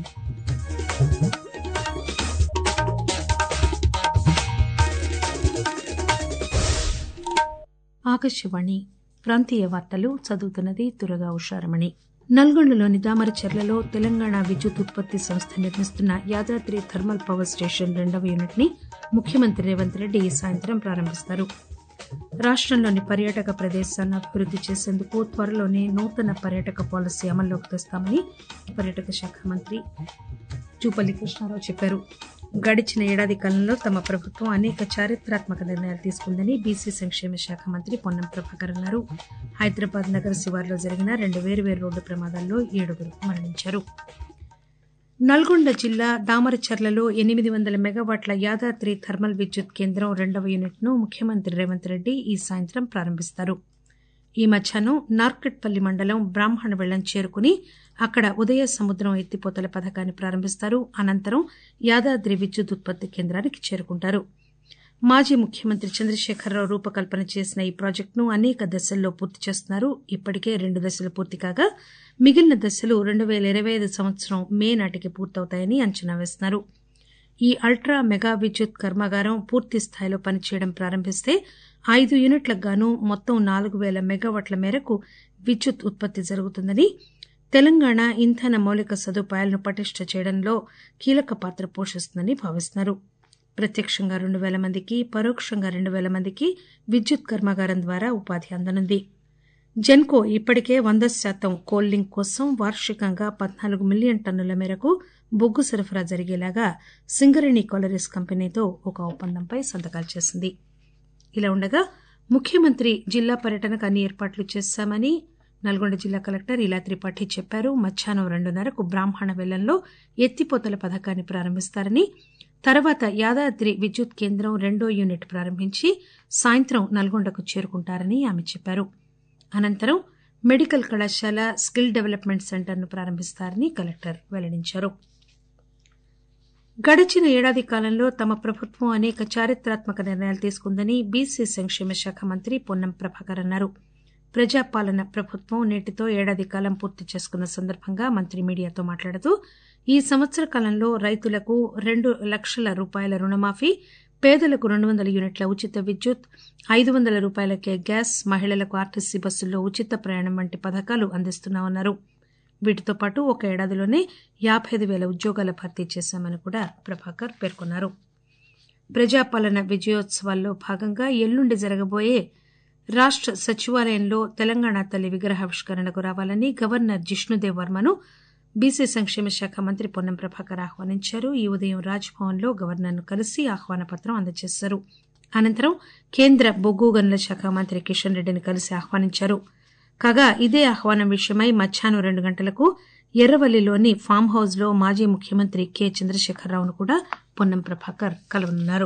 ఆకాశవాణి ప్రాంతీయ వార్తలు చదువుతున్నది తురగా ఉషారమణి నల్గొండలోని దామరచర్లలో తెలంగాణ విద్యుత్ ఉత్పత్తి సంస్థ నిర్మిస్తున్న యాదాద్రి థర్మల్ పవర్ స్టేషన్ రెండవ యూనిట్ ని ముఖ్యమంత్రి రేవంత్ రెడ్డి ఈ సాయంత్రం ప్రారంభిస్తారు రాష్టంలోని పర్యాటక ప్రదేశాలను అభివృద్ది చేసేందుకు త్వరలోనే నూతన పర్యాటక పాలసీ అమల్లోకి తెస్తామని పర్యాటక శాఖ మంత్రి జూపల్లి కృష్ణారావు చెప్పారు గడిచిన ఏడాది కాలంలో తమ ప్రభుత్వం అనేక చారిత్రాత్మక నిర్ణయాలు తీసుకుందని బీసీ సంక్షేమ శాఖ మంత్రి పొన్నం ప్రభాకర్ అన్నారు హైదరాబాద్ నగర శివార్లో జరిగిన రెండు వేరువేరు రోడ్డు ప్రమాదాల్లో ఏడుగురు మరణించారు నల్గొండ జిల్లా దామరచర్లలో ఎనిమిది వందల మెగావాట్ల యాదాద్రి థర్మల్ విద్యుత్ కేంద్రం రెండవ యూనిట్ ను ముఖ్యమంత్రి రేవంత్ రెడ్డి ఈ సాయంత్రం ప్రారంభిస్తారు ఈ మధ్యాహ్నం నార్కట్పల్లి మండలం బ్రాహ్మణ వెళ్లం చేరుకుని అక్కడ ఉదయ సముద్రం ఎత్తిపోతల పథకాన్ని ప్రారంభిస్తారు అనంతరం యాదాద్రి విద్యుత్ ఉత్పత్తి కేంద్రానికి చేరుకుంటారు మాజీ ముఖ్యమంత్రి చంద్రశేఖరరావు రూపకల్పన చేసిన ఈ ప్రాజెక్టును అనేక దశల్లో పూర్తి చేస్తున్నారు ఇప్పటికే రెండు దశలు పూర్తి కాగా మిగిలిన దశలు రెండు పేల ఇరవై ఐదు సంవత్సరం మే నాటికి పూర్తవుతాయని అంచనా వేస్తున్నారు ఈ అల్ట్రా మెగా విద్యుత్ కర్మాగారం పూర్తి స్థాయిలో పనిచేయడం ప్రారంభిస్తే ఐదు యూనిట్లకు గాను మొత్తం నాలుగు పేల మెగావాట్ల మేరకు విద్యుత్ ఉత్పత్తి జరుగుతుందని తెలంగాణ ఇంధన మౌలిక సదుపాయాలను పటిష్ట చేయడంలో కీలక పాత్ర పోషిస్తుందని భావిస్తున్నారు ప్రత్యక్షంగా రెండు పేల మందికి పరోక్షంగా రెండు పేల మందికి విద్యుత్ కర్మాగారం ద్వారా ఉపాధి అందనుంది జెన్కో ఇప్పటికే వంద శాతం కోల్లింగ్ కోసం వార్షికంగా పద్నాలుగు మిలియన్ టన్నుల మేరకు బొగ్గు సరఫరా జరిగేలాగా సింగరేణి కాలరీస్ కంపెనీతో ఒక ఒప్పందంపై సంతకాలు చేసింది ఇలా ఉండగా ముఖ్యమంత్రి జిల్లా పర్యటనకు అన్ని ఏర్పాట్లు చేశామని నల్గొండ జిల్లా కలెక్టర్ ఇలా త్రిపాఠి చెప్పారు మధ్యాహ్నం రెండున్నరకు బ్రాహ్మణ వెల్లంలో ఎత్తిపోతల పథకాన్ని ప్రారంభిస్తారని తర్వాత యాదాద్రి విద్యుత్ కేంద్రం రెండో యూనిట్ ప్రారంభించి సాయంత్రం నల్గొండకు చేరుకుంటారని ఆమె చెప్పారు అనంతరం మెడికల్ కళాశాల స్కిల్ డెవలప్మెంట్ సెంటర్ను ప్రారంభిస్తారని కలెక్టర్ వెల్లడించారు గడిచిన ఏడాది కాలంలో తమ ప్రభుత్వం అనేక చారిత్రాత్మక నిర్ణయాలు తీసుకుందని బీసీ సంక్షేమ శాఖ మంత్రి పొన్నం ప్రభాకర్ అన్నారు ప్రజాపాలన ప్రభుత్వం నేటితో ఏడాది కాలం పూర్తి చేసుకున్న సందర్భంగా మంత్రి మీడియాతో మాట్లాడుతూ ఈ సంవత్సర కాలంలో రైతులకు రెండు లక్షల రూపాయల రుణమాఫీ పేదలకు రెండు వందల యూనిట్ల ఉచిత విద్యుత్ ఐదు వందల రూపాయలకే గ్యాస్ మహిళలకు ఆర్టీసీ బస్సుల్లో ఉచిత ప్రయాణం వంటి పథకాలు అందిస్తున్నామన్నారు వీటితో పాటు ఒక ఏడాదిలోనే యాబై ఐదు పేల ఉద్యోగాల భర్తీ చేశామని కూడా ప్రభాకర్ పేర్కొన్నారు ప్రజాపాలన విజయోత్సవాల్లో భాగంగా ఎల్లుండి జరగబోయే రాష్ట సచివాలయంలో తెలంగాణ తల్లి విగ్రహావిష్కరణకు రావాలని గవర్నర్ జిష్ణుదేవ్ వర్మను బీసీ సంక్షేమ శాఖ మంత్రి పొన్నం ప్రభాకర్ ఆహ్వానించారు ఈ ఉదయం రాజ్భవన్ లో గవర్నర్ ను కలిసి ఆహ్వాన పత్రం అందజేశారు అనంతరం కేంద్ర బొగ్గు గనుల శాఖ మంత్రి కిషన్ రెడ్డిని కలిసి ఆహ్వానించారు కాగా ఇదే ఆహ్వానం విషయమై మధ్యాహ్నం రెండు గంటలకు ఎర్రవల్లిలోని ఫామ్ హౌస్ లో మాజీ ముఖ్యమంత్రి కె చంద్రశేఖరరావును కూడా పొన్నం ప్రభాకర్ కలవనున్నారు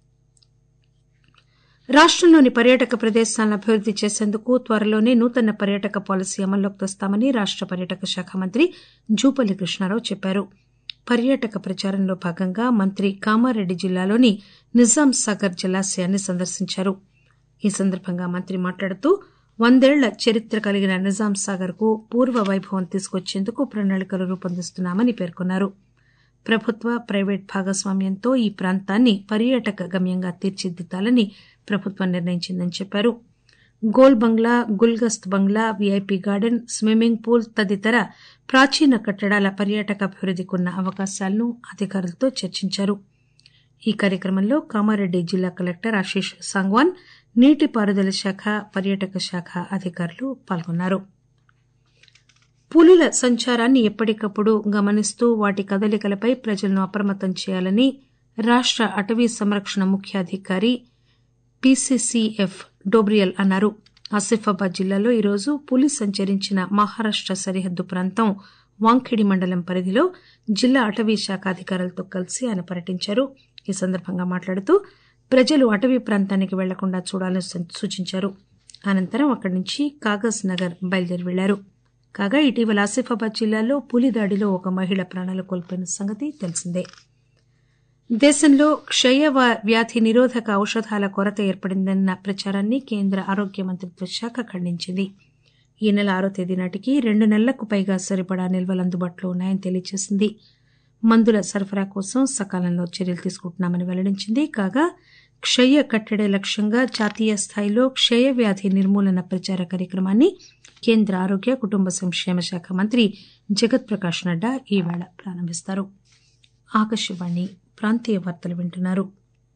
రాష్టంలోని పర్యాటక ప్రదేశాలను అభివృద్ది చేసేందుకు త్వరలోనే నూతన పర్యాటక పాలసీ అమల్లోకి తెస్తామని రాష్ట పర్యాటక శాఖ మంత్రి జూపల్లి కృష్ణారావు చెప్పారు పర్యాటక ప్రచారంలో భాగంగా మంత్రి కామారెడ్డి జిల్లాలోని నిజాం సాగర్ జలాశయాన్ని సందర్శించారు ఈ సందర్భంగా మంత్రి మాట్లాడుతూ వందేళ్ల చరిత్ర కలిగిన నిజాం సాగర్ కు పూర్వ వైభవం తీసుకొచ్చేందుకు ప్రణాళికలు రూపొందిస్తున్నామని పేర్కొన్నారు ప్రభుత్వ ప్రైవేట్ భాగస్వామ్యంతో ఈ ప్రాంతాన్ని పర్యాటక గమ్యంగా తీర్చిదిద్దాలని ప్రభుత్వం నిర్ణయించిందని చెప్పారు Gol Bangla Gulgast Bangla VIP garden swimming pool తదితర ప్రాచీన కట్టడాల పర్యాటక అభివృద్దికి ఉన్న అవకాశాలను అధికారులతో చర్చించారు ఈ కార్యక్రమంలో కామారెడ్డి జిల్లా కలెక్టర్ ఆశీష్ సాంగ్వాన్ నీటిపారుదల శాఖ పర్యాటక శాఖ అధికారులు పాల్గొన్నారు పులుల సంచారాన్ని ఎప్పటికప్పుడు గమనిస్తూ వాటి కదలికలపై ప్రజలను అప్రమత్తం చేయాలని రాష్ట అటవీ సంరక్షణ ముఖ్యాధికారి పీసీసీఎఫ్ డోబ్రియల్ అన్నారు ఆసిఫాబాద్ జిల్లాలో ఈరోజు పులి సంచరించిన మహారాష్ట సరిహద్దు ప్రాంతం వాంఖేడి మండలం పరిధిలో జిల్లా అటవీ శాఖ అధికారులతో కలిసి ఆయన పర్యటించారు ఈ సందర్భంగా మాట్లాడుతూ ప్రజలు అటవీ ప్రాంతానికి వెళ్లకుండా చూడాలని సూచించారు అనంతరం అక్కడి నుంచి కాగజ్ నగర్ బయలుదేరి వెళ్లారు కాగా ఇటీవల ఆసిఫాబాద్ జిల్లాలో పులి దాడిలో ఒక మహిళ ప్రాణాలు కోల్పోయిన సంగతి తెలిసిందే దేశంలో క్షయ వ్యాధి నిరోధక ఔషధాల కొరత ఏర్పడిందన్న ప్రచారాన్ని కేంద్ర ఆరోగ్య మంత్రిత్వ శాఖ ఖండించింది ఈ నెల ఆరో తేదీ నాటికి రెండు నెలలకు పైగా సరిపడా నిల్వలు అందుబాటులో ఉన్నాయని తెలియజేసింది మందుల సరఫరా కోసం సకాలంలో చర్యలు తీసుకుంటున్నామని వెల్లడించింది కాగా క్షయ కట్టడే లక్ష్యంగా జాతీయ స్థాయిలో క్షయ వ్యాధి నిర్మూలన ప్రచార కార్యక్రమాన్ని కేంద్ర ఆరోగ్య కుటుంబ సంక్షేమ శాఖ మంత్రి జగత్ ప్రకాష్ నడ్డా ఈవేళ ప్రారంభిస్తారు ఆకాశవాణి ప్రాంతీయ వార్తలు వింటున్నారు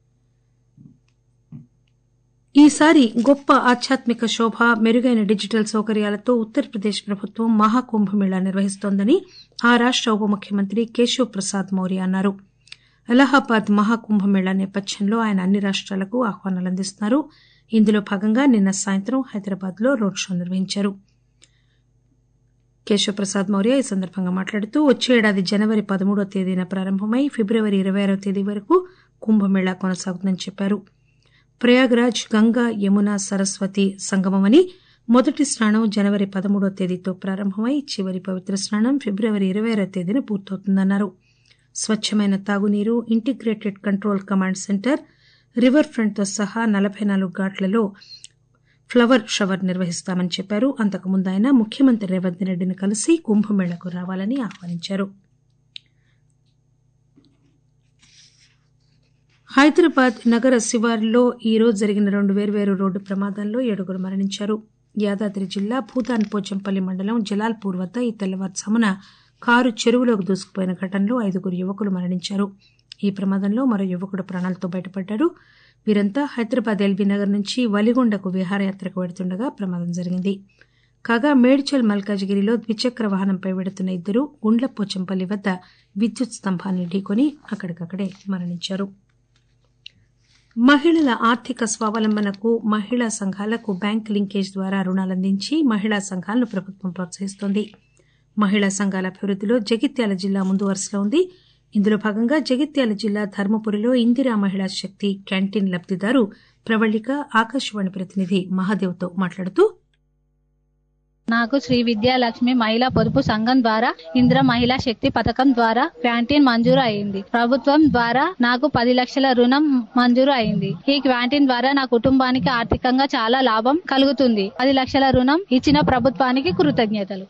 ఈసారి గొప్ప ఆధ్యాత్మిక శోభ మెరుగైన డిజిటల్ సౌకర్యాలతో ఉత్తరప్రదేశ్ ప్రభుత్వం మహాకుంభమేళా నిర్వహిస్తోందని ఆ రాష్ట ఉప ముఖ్యమంత్రి కేశవ్ ప్రసాద్ మౌర్య అన్నారు అలహాబాద్ మహాకుంభమేళా నేపథ్యంలో ఆయన అన్ని రాష్టాలకు ఆహ్వానాలు అందిస్తున్నారు ఇందులో భాగంగా నిన్న సాయంత్రం హైదరాబాద్ లో రోడ్ షో నిర్వహించారు కేశవ్ ప్రసాద్ మౌర్య ఈ సందర్భంగా మాట్లాడుతూ వచ్చే ఏడాది జనవరి పదమూడో తేదీన ప్రారంభమై ఫిబ్రవరి ఇరవై ఆరో తేదీ వరకు కుంభమేళా కొనసాగుతుందని చెప్పారు ప్రయాగ్రాజ్ గంగా యమున సరస్వతి సంగమమని మొదటి స్నానం జనవరి పదమూడో తేదీతో ప్రారంభమై చివరి పవిత్ర స్నానం ఫిబ్రవరి ఇరవై ఆరో తేదీన పూర్తవుతుందన్నారు స్వచ్చమైన తాగునీరు integrated control command centre river ఫ్రంట్తో సహా నలభై నాలుగు ఘాట్లలో ఫ్లవర్ షవర్ నిర్వహిస్తామని చెప్పారు అంతకుముందు ఆయన ముఖ్యమంత్రి రేవంత్ రెడ్డిని కలిసి కుంభమేళకు రావాలని ఆహ్వానించారు హైదరాబాద్ నగర శివారులో ఈ రోజు జరిగిన రెండు వేర్వేరు రోడ్డు ప్రమాదాల్లో ఏడుగురు మరణించారు యాదాద్రి జిల్లా భూతాన్ పోచంపల్లి మండలం జలాల్పూర్ వద్ద ఈ తెల్లవారుజామున కారు చెరువులోకి దూసుకుపోయిన ఘటనలో ఐదుగురు యువకులు మరణించారు ఈ ప్రమాదంలో మరో యువకుడు ప్రాణాలతో బయటపడ్డాడు వీరంతా హైదరాబాద్ ఎల్బీ నగర్ నుంచి వలిగొండకు విహారయాత్రకు వెడుతుండగా ప్రమాదం జరిగింది కాగా మేడ్చల్ మల్కాజిగిరిలో ద్విచక్ర వాహనంపై వెడుతున్న ఇద్దరు గుండ్లపోచంపల్లి వద్ద విద్యుత్ స్తంభాన్ని ఢీకొని అక్కడికక్కడే మరణించారు మహిళల ఆర్థిక స్వావలంబనకు మహిళా సంఘాలకు బ్యాంక్ లింకేజ్ ద్వారా రుణాలందించి మహిళా సంఘాలను ప్రభుత్వం ప్రోత్సహిస్తోంది మహిళా సంఘాల అభివృద్దిలో జగిత్యాల జిల్లా ముందు వరుసలో ఉంది ఇందులో భాగంగా జగిత్యాల జిల్లా ధర్మపురిలో ఇందిరా మహిళా శక్తి క్యాంటీన్ లబ్దిదారు ప్రవళిక ఆకాశవాణి ప్రతినిధి మహాదేవ్తో మాట్లాడుతూ నాకు శ్రీ విద్యాలక్ష్మి మహిళా పొదుపు సంఘం ద్వారా ఇంద్ర మహిళా శక్తి పథకం ద్వారా క్యాంటీన్ మంజూరు అయింది ప్రభుత్వం ద్వారా నాకు పది లక్షల రుణం మంజూరు అయింది ఈ క్యాంటీన్ ద్వారా నా కుటుంబానికి ఆర్థికంగా చాలా లాభం కలుగుతుంది పది లక్షల రుణం ఇచ్చిన ప్రభుత్వానికి కృతజ్ఞతలు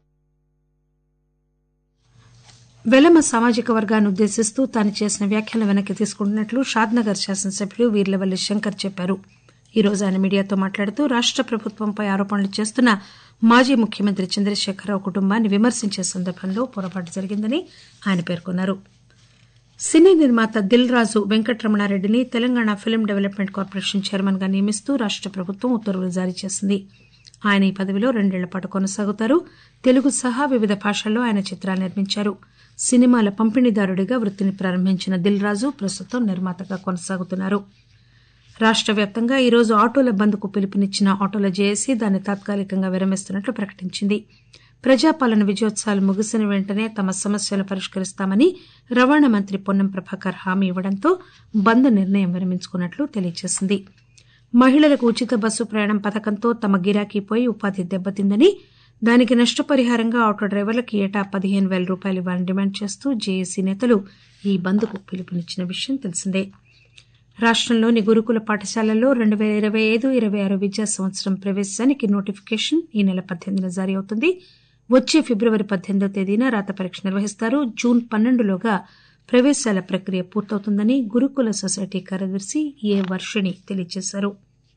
వెలమ సామాజిక వర్గాన్ని ఉద్దేశిస్తూ తాను చేసిన వ్యాఖ్యలు వెనక్కి తీసుకుంటున్నట్లు షాద్నగర్ శాసనసభ్యులు వీర్లవల్లి శంకర్ చెప్పారు ఈ రోజు ఆయన మీడియాతో మాట్లాడుతూ రాష్ట ప్రభుత్వంపై ఆరోపణలు చేస్తున్న మాజీ ముఖ్యమంత్రి చంద్రశేఖరరావు కుటుంబాన్ని విమర్శించే సందర్భంలో పొరపాటు జరిగిందని ఆయన పేర్కొన్నారు సినీ నిర్మాత దిల్ రాజు వెంకటరమణారెడ్డిని Telangana film development corporation chairman గా నియమిస్తూ రాష్ట ప్రభుత్వం ఉత్తర్వులు జారీ చేసింది ఆయన ఈ పదవిలో రెండేళ్ల పాటు కొనసాగుతారు తెలుగు సహా వివిధ భాషల్లో ఆయన చిత్రాలు నిర్మించారు సినిమాల పంపిణీదారుడిగా వృత్తిని ప్రారంభించిన దిల్ రాజు ప్రస్తుతం నిర్మాతగా కొనసాగుతున్నారు రాష్ట వ్యాప్తంగా ఈ రోజు ఆటోల బంద్కు పిలుపునిచ్చిన ఆటోల జేఏసీ దాన్ని తాత్కాలికంగా విరమిస్తున్నట్లు ప్రకటించింది ప్రజాపాలన విజయోత్సవాలు ముగిసిన వెంటనే తమ సమస్యలు పరిష్కరిస్తామని రవాణా మంత్రి పొన్నం ప్రభాకర్ హామీ ఇవ్వడంతో బంద్ నిర్ణయం విరమించుకున్నట్లు తెలియజేసింది మహిళలకు ఉచిత బస్సు ప్రయాణం పథకంతో తమ గిరాకీ పోయి ఉపాధి దెబ్బతిందని దానికి నష్టపరిహారంగా ఆటో డ్రైవర్లకు ఏటా పదిహేను వేల రూపాయలు ఇవ్వాలని డిమాండ్ చేస్తూ జేఏసీ నేతలు ఈ బంద్కు పిలుపునిచ్చిన విషయం తెలిసిందే రాష్టంలోని గురుకుల పాఠశాలల్లో రెండు పేల ఇరవై ఐదు ఇరవై ఆరు విద్యా సంవత్సరం ప్రవేశానికి నోటిఫికేషన్ ఈ నెల పద్దెనిమిదిన జారీ అవుతుంది వచ్చే ఫిబ్రవరి పద్దెనిమిదో తేదీన రాత పరీక్ష నిర్వహిస్తారు జూన్ పన్నెండులోగా ప్రవేశాల ప్రక్రియ పూర్తవుతుందని గురుకుల సొసైటీ కార్యదర్శి ఏ వర్షిణి తెలియజేశారు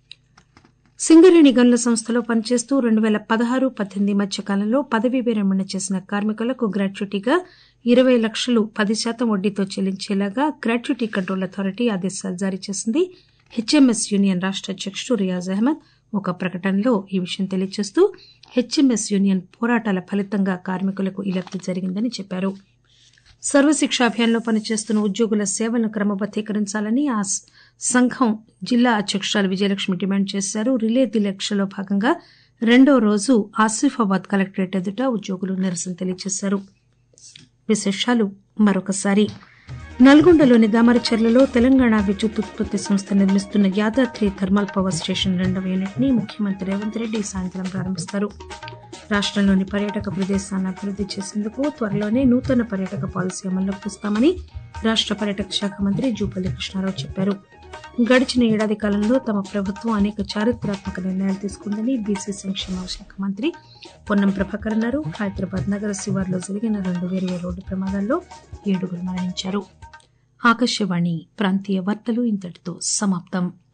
సింగరేణి గనుల సంస్థలో పనిచేస్తూ రెండు పేల పదహారు పద్దెనిమిది మధ్య కాలంలో పదవీ విరమణ చేసిన కార్మికులకు గ్రాట్యుటీగా ఇరవై లక్షలు పది శాతం వడ్డీతో చెల్లించేలాగా గ్రాట్యుటీ కంట్రోల్ అథారిటీ ఆదేశాలు జారీ చేసింది హెచ్ఎంఎస్ యూనియన్ రాష్ట అధ్యకుడు రియాజ్ అహ్మద్ ఒక ప్రకటనలో ఈ విషయం తెలియజేస్తూ హెచ్ఎంఎస్ యూనియన్ పోరాటాల ఫలితంగా కార్మికులకు ఈ లబ్ది జరిగిందని చెప్పారు సర్వశిక్ష అభియాన్లో పనిచేస్తున్న ఉద్యోగుల సేవలను క్రమబద్దీకరించాలని ఆ సంఘం జిల్లా అధ్యకురాలు విజయలక్ష్మి డిమాండ్ చేశారు రిలే దిలక్షలో భాగంగా రెండో రోజు ఆసిఫాబాద్ కలెక్టరేట్ ఎదుట ఉద్యోగులు నిరసన తెలియజేశారు విశేషాలు మరొకసారి నల్గొండలోని దామరచర్లలో తెలంగాణ విద్యుత్ ఉత్పత్తి సంస్థ నిర్మిస్తున్న యాదాద్రి థర్మల్ పవర్ స్టేషన్ రెండవ యూనిట్ ని ముఖ్యమంత్రి రేవంత్ రెడ్డి సాయంత్రం ప్రారంభిస్తారు రాష్టంలోని పర్యాటక ప్రదేశాలను అభివృద్ది చేసేందుకు త్వరలోనే నూతన పర్యాటక పాలసీ అమల్లోకి తెస్తామని రాష్ట పర్యాటక శాఖ మంత్రి జూపల్లి కృష్ణారావు చెప్పారు గడిచిన ఏడాది కాలంలో తమ ప్రభుత్వం అనేక చారిత్రాత్మక నిర్ణయాలు తీసుకుందని బీసీ సంక్షేమ శాఖ మంత్రి పొన్నం ప్రభాకర్ అన్నారు హైదరాబాద్ నగర శివార్లో జరిగిన రెండు వేర్వేరు రోడ్డు ప్రమాదాల్లో ఏడుగురు మరణించారు ఆకాశవాణి ప్రాంతీయ వార్తలు ఇంతటితో సమాప్తం